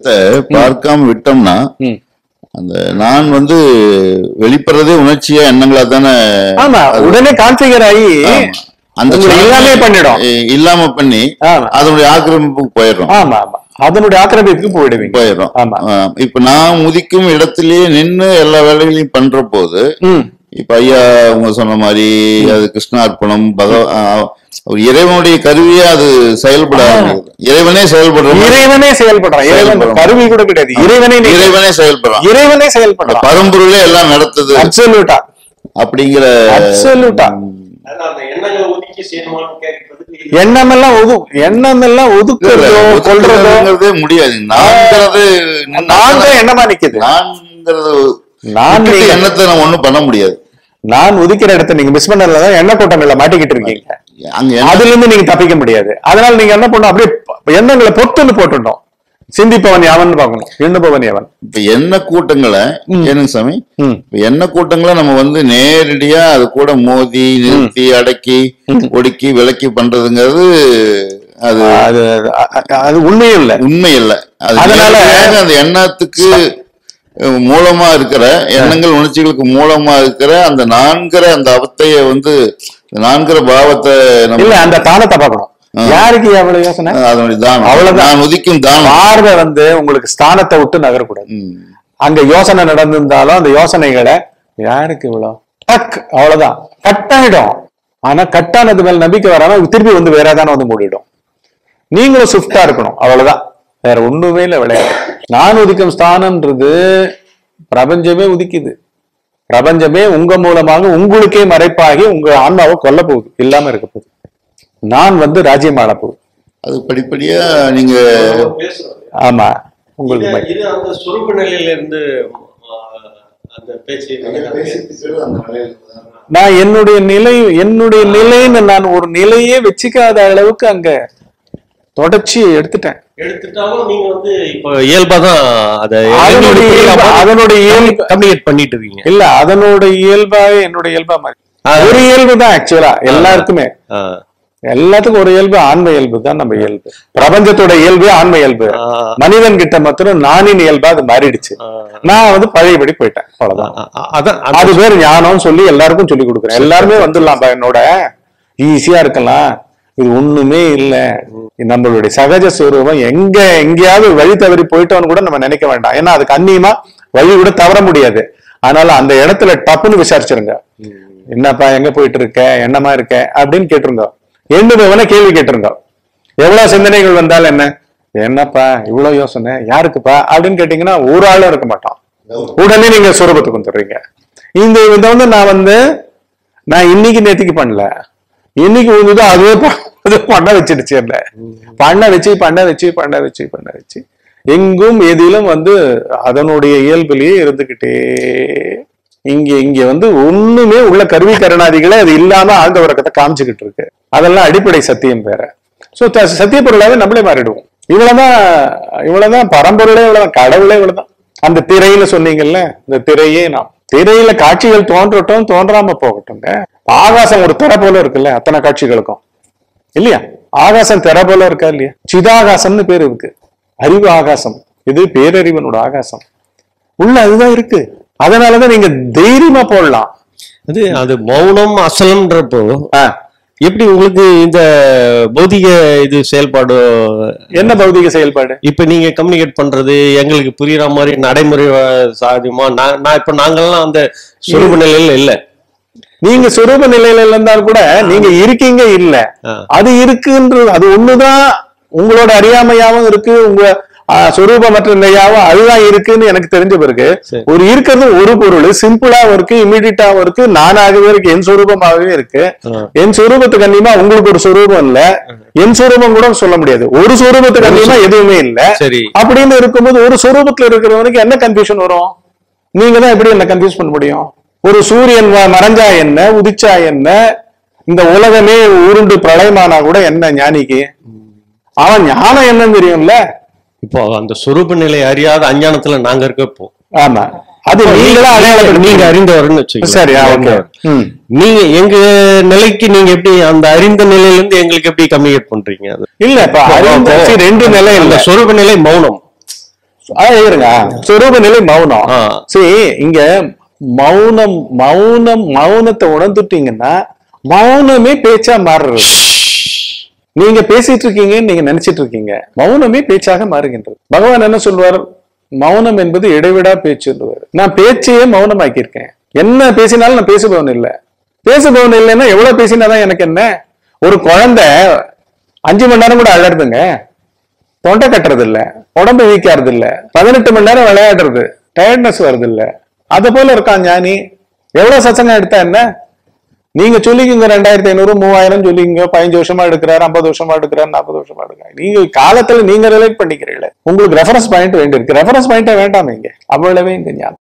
இதை பார்க்காம விட்டோம்னா ம். அந்த நான் வந்து வெளிப்படுறதே உணர்ச்சியா எண்ணங்களா தானே ஆமா உடனே கான்ஃபிகர் ஆகி ஆமா. அந்த உங்களை சாதனை, இல்லாமே பண்ணிடும். இ- இல்லாம பண்ணி ஆமா அதனுடைய ஆக்கிரமிப்புக்கு போயிடுறோம் ஆமா ஆமா அதனுடைய ஆக்கிரமிப்புக்கு போயிடுவீங்க போயிடுறோம் ஆமா. ஆ, இப்ப நான் உதிக்கும் இடத்திலேயே நின்னு எல்லா வேலைகளையும் பண்ற போது ம் இப்ப ஐயா அவங்க சொன்ன மாதிரி அது கிருஷ்ணார்ப்பணம் பகவ ஆ, ஒரு இறைவனுடைய கருவியா அது செயல்பட ஆரம்பிக்குது. இறைவனே செயல்படுற மாதிரி இறைவனே செயல்படுறான் இறைவன் செயல்படுறான். கருவி கூட கிடையாது இறைவனே நீ- இறைவனே செயல்படுறான் இறைவனே செயல்படுறான் பரம்பொருளே எல்லாம் நடத்துது அப்சல்யூட்டா அப்படிங்கிற அப்சல்யூட்டா அதான் அந்த எண்ணங்களை ஒதுக்கி செய்யணுமான்னு கேட்கறதுக்கு எண்ணம் எல்லாம் ஒது எண்ணம் எல்லாம் ஒதுக்குறதோ கொள்றதோ ஒத்துக்கிறதுங்கிறதே முடியாது நான்கிறது நான் தான் எண்ணமா நிக்குது நான்கிறது நான் விட்டுட்டு நீங்க- எண்ணத்தை நம்ம ஒண்ணும் பண்ண முடியாது நான் ஒதுக்கிற இடத்த நீங்க மிஸ் பண்ணதுலதான் எண்ண கூட்டங்கள்ல மாட்டிக்கிட்டு இருக்கீங்க அங்க என்ன- அதுல இருந்து நீங்க தப்பிக்க முடியாது அதனால நீங்க என்ன பண்ணணும் அப்படியே ப- எண்ணங்களை பொத்துன்னு போட்டுட்டோம் சிந்திப்பவன் எவன் பார்க்கணும் எண்ணுபவன் எவன் இப்ப எண்ண கூட்டங்களை ஏனுங்க சாமி ம். இப்ப எண்ண கூட்டங்களை நம்ம வந்து நேரடியா அது கூட மோதி நிறுத்தி அடக்கி ஒடுக்கி விலக்கி பண்றதுங்கிறது அது அது அது- அது உண்மையும் இல்ல உண்மை இல்லை அது அதனால- நேரடியாக அந்த எண்ணத்துக்கு அஹ், மூலமா இருக்கிற எண்ணங்கள் உணர்ச்சிகளுக்கு மூலமா இருக்கிற அந்த நான்கிற அந்த அவத்தைய வந்து இந்த நான்கிற பாவத்தை நம்ம இல்ல அந்த தானத்தை பார்க்கணும் யாருக்கு எவ்வளவு யோசனை அதனுடைய தானம் அவ்வளவுதான். நான் உதிக்கும் தானம் பார்வை வந்து உங்களுக்கு ஸ்தானத்தை விட்டு நகரக்கூடாது ம். அங்க யோசனை நடந்திருந்தாலும் அந்த யோசனைகளை யாருக்கு இவ்வளவு டக் அவ்வளவுதான் கட் ஆயிடும் ஆனா கட்டானது மேல நம்பிக்கை வராம திருப்பி வந்து வேற ஏதான வந்து மூடிடும் நீங்களும் ஸ்விஃப்டா இருக்கணும் அவ்வளவுதான் வேற ஒண்ணுமே இல்ல விளையாடு நான் உதிக்கும் ஸ்தானம்ன்றது பிரபஞ்சமே உதிக்குது பிரபஞ்சமே உங்க மூலமாக உங்களுக்கே மறைப்பாகி உங்க ஆன்மாவை கொல்ல போகுது இல்லாம இருக்க போகுது நான் வந்து ராஜ்யம் ஆள போகுது அது படிப்படியா நீங்க பேசுறோம் ஆமா உங்களுக்கு இது- ம- இது அந்த சுரூப நிலையில இருந்து ஆஹ், அந்த பேச்சு நடக்காது. நான் என்னுடைய நிலை என்னுடைய நிலைன்னு நான் ஒரு நிலையே வச்சுக்காத அளவுக்கு அங்க தொடர்ச்சி எடுத்துட்டேன் எடுத்துட்டாலும் நீங்க வந்து இப்ப இயல்பா தான் அதை அதனுடைய இயல்பு- அதனுடைய இயல்பு கம்யூனிகேட் பண்ணிட்டு இருக்கீங்க இல்ல அதனோட இயல்பாவே என்னோட இயல்பா மாறி ஒரு இயல்பு தான் ஆக்சுவலா எல்லாருக்குமே ஆ. எல்லாத்துக்கும் ஒரு இயல்பு ஆன்ம இயல்பு தான் நம்ம இயல்பு பிரபஞ்சத்தோட இயல்பு ஆன்ம இயல்பு ஆ. மனிதன் கிட்ட மாத்திரம் நானின் இயல்பா அது மாறிடுச்சு ஆ. நான் வந்து பழையபடி போயிட்டேன் அவ்வளவுதான் அ- அ- அதான் அது அது பேர் ஞானம் சொல்லி எல்லாருக்கும் சொல்லி கொடுக்குறேன் எல்லாருமே வந்துடலாம்ப்பா என்னோட ஈஸியா இருக்கலாம் இது ஒண்ணுமே இல்ல நம்மளுடைய சகஜ ஸ்வரூபம் எங்க எங்கேயாவது வழி தவறி போயிட்டோம்னு கூட நம்ம நினைக்க வேண்டாம் ஏன்னா அதுக்கு அந்நியமா வழி கூட தவற முடியாது அதனால அந்த இடத்துல டப்புன்னு விசாரிச்சிருங்க என்னப்பா எங்க போயிட்டு இருக்க என்னமா இருக்க அப்படின்னு கேட்டுருங்க எண்ணுபவனை கேள்வி கேட்டுருங்க எவ்வளவு சிந்தனைகள் வந்தாலும் என்ன என்னப்பா இவ்வளவு யோசனை யாருக்குப்பா அப்படின்னு கேட்டீங்கன்னா ஒரு ஆளும் இருக்க மாட்டான் உடனே நீங்க சுரூபத்துக்கு வந்துடுறீங்க இந்த இதை வந்து நான் வந்து நான் இன்னைக்கு நேத்திக்கு பண்ணல இன்னைக்கு வந்து அதுவே ப- அது பண்ண வச்சிடுச்சு என்ன பண்ண வச்சு பண்ண வச்சு பண்ண வச்சு பண்ண வச்சு எங்கும் எதிலும் வந்து அதனுடைய இயல்பிலேயே இருந்துகிட்டே இங்க இங்க வந்து ஒண்ணுமே உள்ள கருவி கருணாதிகளை அது இல்லாம ஆழ்ந்த உறக்கத்தை காமிச்சுக்கிட்டு இருக்கு அதெல்லாம் அடிப்படை சத்தியம் வேற சோ சத்திய பொருளாவே நம்மளே மாறிடுவோம் இவ்வளவுதான் இவ்வளவுதான் பரம்பொருளே இவ்வளவுதான் கடவுளே இவ்வளவுதான் அந்த திரைன்னு சொன்னீங்கல்ல இந்த திரையே நாம் திரையில காட்சிகள் தோன்றட்டும் தோன்றாம போகட்டும்ங்க ஆகாசம் ஒரு திரை போல இருக்குல்ல அத்தனை காட்சிகளுக்கும் இல்லையா ஆகாசம் திரை போல இருக்கா இல்லையா சிதாகாசம்னு பேர் இருக்கு அறிவு ஆகாசம் இது பேரறிவனோட ஆகாசம் உள்ள அதுதான் இருக்கு அதனாலதான் நீங்க தைரியமா போடலாம் அது அது மௌனம் அசலம்ன்றப்போ ஆ, எப்படி உங்களுக்கு இந்த பௌதிக இது செயல்பாடு என்ன பௌதிக செயல்பாடு இப்ப நீங்க கம்யூனிகேட் பண்றது எங்களுக்கு புரியுற மாதிரி நடைமுறை வ- சாத்தியமா நான் நான் இப்ப நாங்கெல்லாம் அந்த சுரூப நிலையில இல்ல நீங்க சுரூப நிலையில இருந்தால் கூட நீங்க இருக்கீங்க இல்ல ஆ. அது இருக்குன்றது அது ஒண்ணுதான் உங்களோட அறியாமையாவும் இருக்கு உங்க ஆ, சுரூபமற்ற நிலையாவும் அதுதான் இருக்குன்னு எனக்கு தெரிஞ்ச பிறகு சரி. ஒரு இருக்கிறது ஒரு பொருள் சிம்பிளாவும் இருக்கு இமீடியட்டாவும் இருக்கு நானாகவே இருக்கு என் சுரூபமாகவே இருக்கு ஆ. என் சுரூபத்துக்கு அந்நியமா உங்களுக்கு ஒரு சுரூபம் இல்ல என் சுரூபம் கூட சொல்ல முடியாது ஒரு சுரூபத்துக்கு அந்நியமா எதுவுமே இல்ல சரி அப்படின்னு இருக்கும்போது ஒரு சுரூபத்துல இருக்கிறவனுக்கு என்ன கன்ஃபியூஷன் வரும் நீங்க தான் எப்படி என்ன கன்ஃபியூஸ் பண்ண முடியும் ஒரு சூரியன் வ- மறைஞ்சா என்ன உதிச்சா என்ன இந்த உலகமே உருண்டு பிரளயமானா கூட என்ன ஞானிக்கு அவன் ஞானம் என்னன்னு தெரியும்ல இப்போ அந்த சுரூப நிலை அறியாத அஞ்ஞானத்துல நாங்க இருக்க இப்போ ஆமா அது நீங்களா அடையாளம் நீங்க அறிந்தவர்னு வச்சுக்கோங்க. சரி ஓகே ம் நீங்க எங்க நிலைக்கு நீங்க எப்படி அந்த அறிந்த நிலையில இருந்து எங்களுக்கு எப்படி கம்யூனிகேட் பண்றீங்க அது இல்ல இப்ப அறிந்த- see, ரெண்டு நிலை இல்ல அந்த சொரூப நிலை மௌனம் அதான் இருங்க சொரூப நிலை மௌனம் ஆ. சரி இங்க மௌனம் மௌனம் மௌனத்தை உணர்ந்துட்டீங்கன்னா மௌனமே பேச்சா மாறுறது நீங்க பேசிட்டு இருக்கீங்கன்னு நீங்க நினைச்சிட்டு இருக்கீங்க மௌனமே பேச்சாக மாறுகின்றது பகவான் என்ன சொல்வார் மௌனம் என்பது இடைவிடா பேச்சு நான் பேச்சையே மௌனமாக்கியிருக்கேன் என்ன பேசினாலும் நான் பேசுபவன் இல்லை பேசுபவன் இல்லைன்னா எவ்வளவு பேசினாதான் எனக்கு என்ன ஒரு குழந்தை அஞ்சு மணி நேரம் கூட அழறதுங்க தொண்டை கட்டுறது இல்ல உடம்பு வீக்காறது இல்ல பதினெட்டு மணி நேரம் விளையாடுறது டயர்ட்னஸ் வருது இல்ல அத போல இருக்கான் ஞானி எவ்வளவு சச்சங்கம் எடுத்தா என்ன நீங்க சொல்லிக்கோங்க ரெண்டாயிரத்தி ஐநூறு மூவாயிரம் சொல்லிக்கோங்க பதினஞ்சு வருஷமா எடுக்கிறாரு ஐம்பது வருஷமா எடுக்கிறாரு நாற்பது வருஷமா எடுக்கிறாரு நீங்க காலத்துல நீங்க ரிலேட் பண்ணிக்கிறீங்களே உங்களுக்கு ரெஃபரன்ஸ் பாயிண்ட் வேண்டி இருக்கு ரெஃபரன்ஸ் பாயிண்டே வேண்டாம் இங்க அவ்வளவே இந்த ஞானம்